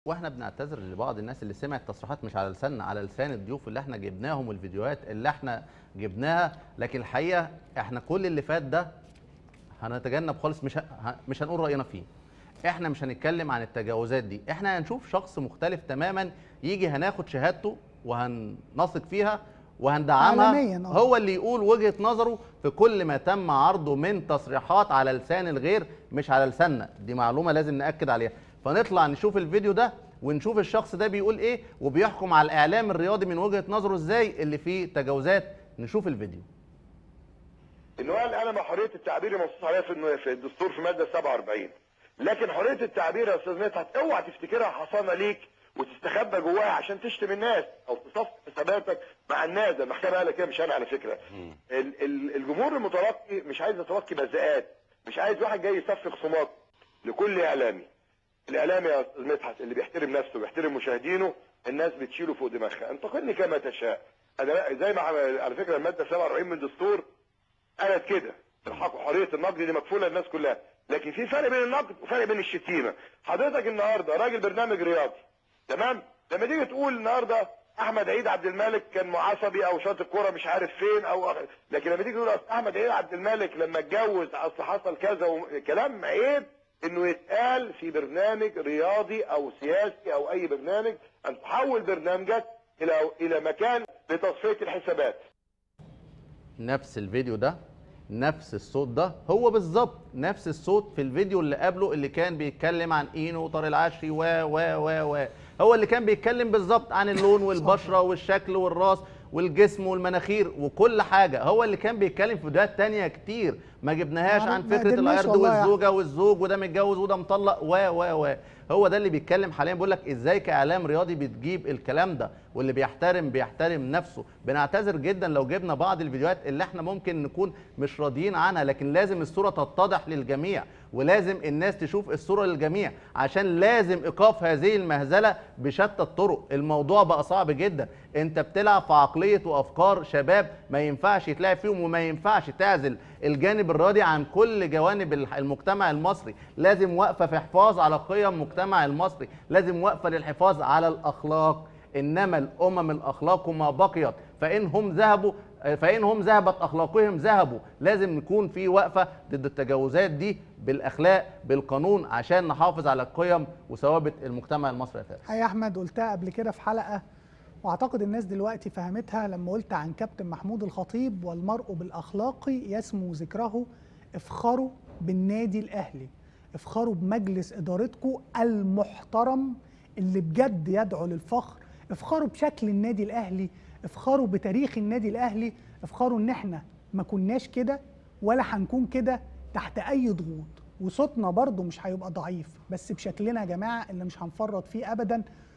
واحنا بنعتذر لبعض الناس اللي سمعت تصريحات مش على لساننا على لسان الضيوف اللي احنا جبناهم والفيديوهات اللي احنا جبناها لكن الحقيقه احنا كل اللي فات ده هنتجنب خالص مش ه... مش هنقول راينا فيه احنا مش هنتكلم عن التجاوزات دي احنا هنشوف شخص مختلف تماما يجي هناخد شهادته وهنثق فيها وهندعمها عالمياً، آه. هو اللي يقول وجهه نظره في كل ما تم عرضه من تصريحات على لسان الغير مش على لساننا دي معلومه لازم ناكد عليها فنطلع نشوف الفيديو ده ونشوف الشخص ده بيقول ايه وبيحكم على الاعلام الرياضي من وجهه نظره ازاي اللي فيه تجاوزات نشوف الفيديو ان هو قال انا مع حريه التعبير منصوص عليها في في الدستور في ماده 47 لكن حريه التعبير يا استاذ مدحت اوعى تفتكرها حصانه ليك وتستخبى جواها عشان تشتم الناس او تصفي حساباتك مع الناس ده المحكمه قال كده مش انا على فكره ال- ال- الجمهور المتلقي مش عايز يتلقي بذاءات مش عايز واحد جاي يصفي خصومات لكل اعلامي الاعلامي يا استاذ مدحت اللي بيحترم نفسه وبيحترم مشاهدينه الناس بتشيله فوق دماغها انتقدني كما تشاء انا لا- زي ما عمل- على فكره الماده 47 من الدستور قالت كده الحق حريه النقد دي مكفوله للناس كلها لكن في فرق بين النقد وفرق بين الشتيمه حضرتك النهارده راجل برنامج رياضي تمام لما تيجي تقول النهارده احمد عيد عبد الملك كان معصبي او شاط الكوره مش عارف فين او لكن لما تيجي تقول أصل احمد عيد عبد الملك لما اتجوز اصل حصل كذا و... كلام عيب انه يتقال في برنامج رياضي او سياسي او اي برنامج ان تحول برنامجك الى الى مكان لتصفيه الحسابات نفس الفيديو ده نفس الصوت ده هو بالظبط نفس الصوت في الفيديو اللي قبله اللي كان بيتكلم عن اينو وطارق العشري و و و و هو اللي كان بيتكلم بالظبط عن اللون والبشره والشكل والراس والجسم والمناخير وكل حاجه هو اللي كان بيتكلم في فيديوهات تانية كتير ما جبناهاش ما- عن ما فكره قدرناش العرض والله يا والزوجه والزوج وده متجوز وده مطلق و و و هو ده اللي بيتكلم حاليا بيقول لك ازاي كاعلام رياضي بتجيب الكلام ده واللي بيحترم بيحترم نفسه بنعتذر جدا لو جبنا بعض الفيديوهات اللي احنا ممكن نكون مش راضيين عنها لكن لازم الصوره تتضح للجميع ولازم الناس تشوف الصوره للجميع عشان لازم ايقاف هذه المهزله بشتى الطرق الموضوع بقى صعب جدا انت بتلعب في عقليه وافكار شباب ما ينفعش يتلعب فيهم وما ينفعش تعزل الجانب الرياضي عن كل جوانب الح- المجتمع المصري لازم وقفه في حفاظ على قيم المجتمع المصري لازم وقفه للحفاظ على الاخلاق انما الامم الاخلاق ما بقيت فان هم ذهبوا فان هم ذهبت اخلاقهم ذهبوا لازم نكون في وقفه ضد التجاوزات دي بالاخلاق بالقانون عشان نحافظ على القيم وثوابت المجتمع المصري يا فارس يا احمد قلتها قبل كده في حلقه واعتقد الناس دلوقتي فهمتها لما قلت عن كابتن محمود الخطيب والمرء بالاخلاق يسمو ذكره افخروا بالنادي الاهلي افخروا بمجلس ادارتكم المحترم اللي بجد يدعو للفخر افخروا بشكل النادي الاهلي افخروا بتاريخ النادي الاهلي افخروا ان احنا ما كناش كده ولا هنكون كده تحت اي ضغوط وصوتنا برضو مش هيبقى ضعيف بس بشكلنا يا جماعه اللي مش هنفرط فيه ابدا